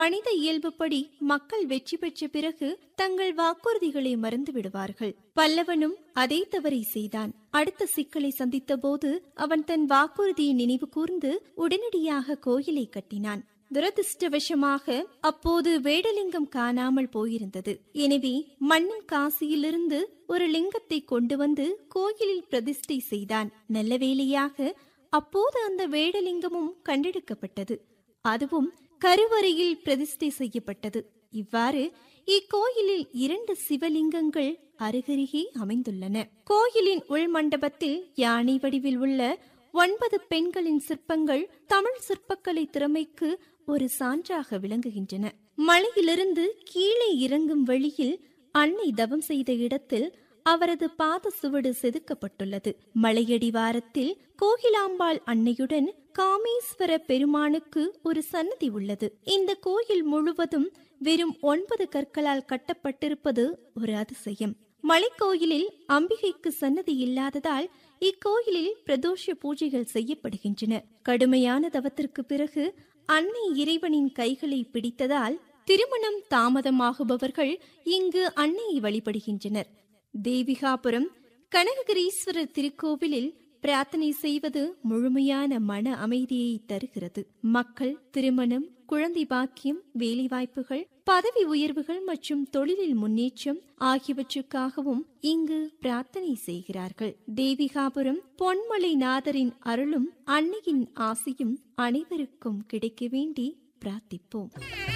மனித இயல்புப்படி மக்கள் வெற்றி பெற்ற பிறகு தங்கள் வாக்குறுதிகளை மறந்து விடுவார்கள் பல்லவனும் அதே தவறை செய்தான் அடுத்த சிக்கலை சந்தித்த போது அவன் தன் வாக்குறுதியை நினைவு கூர்ந்து உடனடியாக கோயிலை கட்டினான் துரதிருஷ்டவசமாக அப்போது வேடலிங்கம் காணாமல் போயிருந்தது எனவே மன்னன் காசியிலிருந்து ஒரு லிங்கத்தை கொண்டு வந்து கோயிலில் பிரதிஷ்டை செய்தான் நல்ல வேளையாக அப்போது அந்த வேடலிங்கமும் கண்டெடுக்கப்பட்டது அதுவும் கருவறையில் பிரதிஷ்டை செய்யப்பட்டது இவ்வாறு இக்கோயிலில் இரண்டு சிவலிங்கங்கள் அருகருகே அமைந்துள்ளன கோயிலின் உள்மண்டபத்தில் யானை வடிவில் உள்ள ஒன்பது பெண்களின் சிற்பங்கள் தமிழ் சிற்பக்கலை திறமைக்கு ஒரு சான்றாக விளங்குகின்றன மலையிலிருந்து கீழே இறங்கும் வழியில் அன்னை தவம் செய்த இடத்தில் அவரது பாத சுவடு செதுக்கப்பட்டுள்ளது மலையடிவாரத்தில் கோகிலாம்பாள் அன்னையுடன் காமேஸ்வர பெருமானுக்கு ஒரு சன்னதி உள்ளது இந்த கோயில் முழுவதும் வெறும் ஒன்பது கற்களால் கட்டப்பட்டிருப்பது ஒரு அதிசயம் மலைக்கோயிலில் அம்பிகைக்கு சன்னதி இல்லாததால் இக்கோயிலில் பிரதோஷ பூஜைகள் செய்யப்படுகின்றன கடுமையான தவத்திற்கு பிறகு அன்னை இறைவனின் கைகளை பிடித்ததால் திருமணம் தாமதமாகுபவர்கள் இங்கு அன்னையை வழிபடுகின்றனர் தேவிகாபுரம் கனககிரீஸ்வரர் திருக்கோவிலில் பிரார்த்தனை செய்வது முழுமையான மன அமைதியை தருகிறது மக்கள் திருமணம் குழந்தை பாக்கியம் வேலைவாய்ப்புகள் பதவி உயர்வுகள் மற்றும் தொழிலில் முன்னேற்றம் ஆகியவற்றுக்காகவும் இங்கு பிரார்த்தனை செய்கிறார்கள் தேவிகாபுரம் பொன்மலை நாதரின் அருளும் அன்னையின் ஆசையும் அனைவருக்கும் கிடைக்க வேண்டி பிரார்த்திப்போம்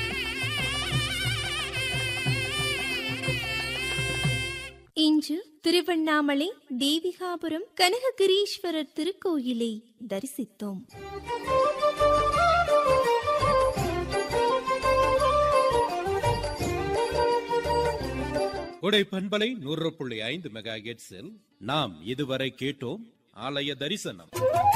இன்று திருவண்ணாமலை தேவிகாபுரம் கனககிரீஸ்வரர் திருக்கோயிலை தரிசித்தோம் உடை பண்பலை நூறு புள்ளி ஐந்து மெகா நாம் இதுவரை கேட்டோம் ஆலய தரிசனம்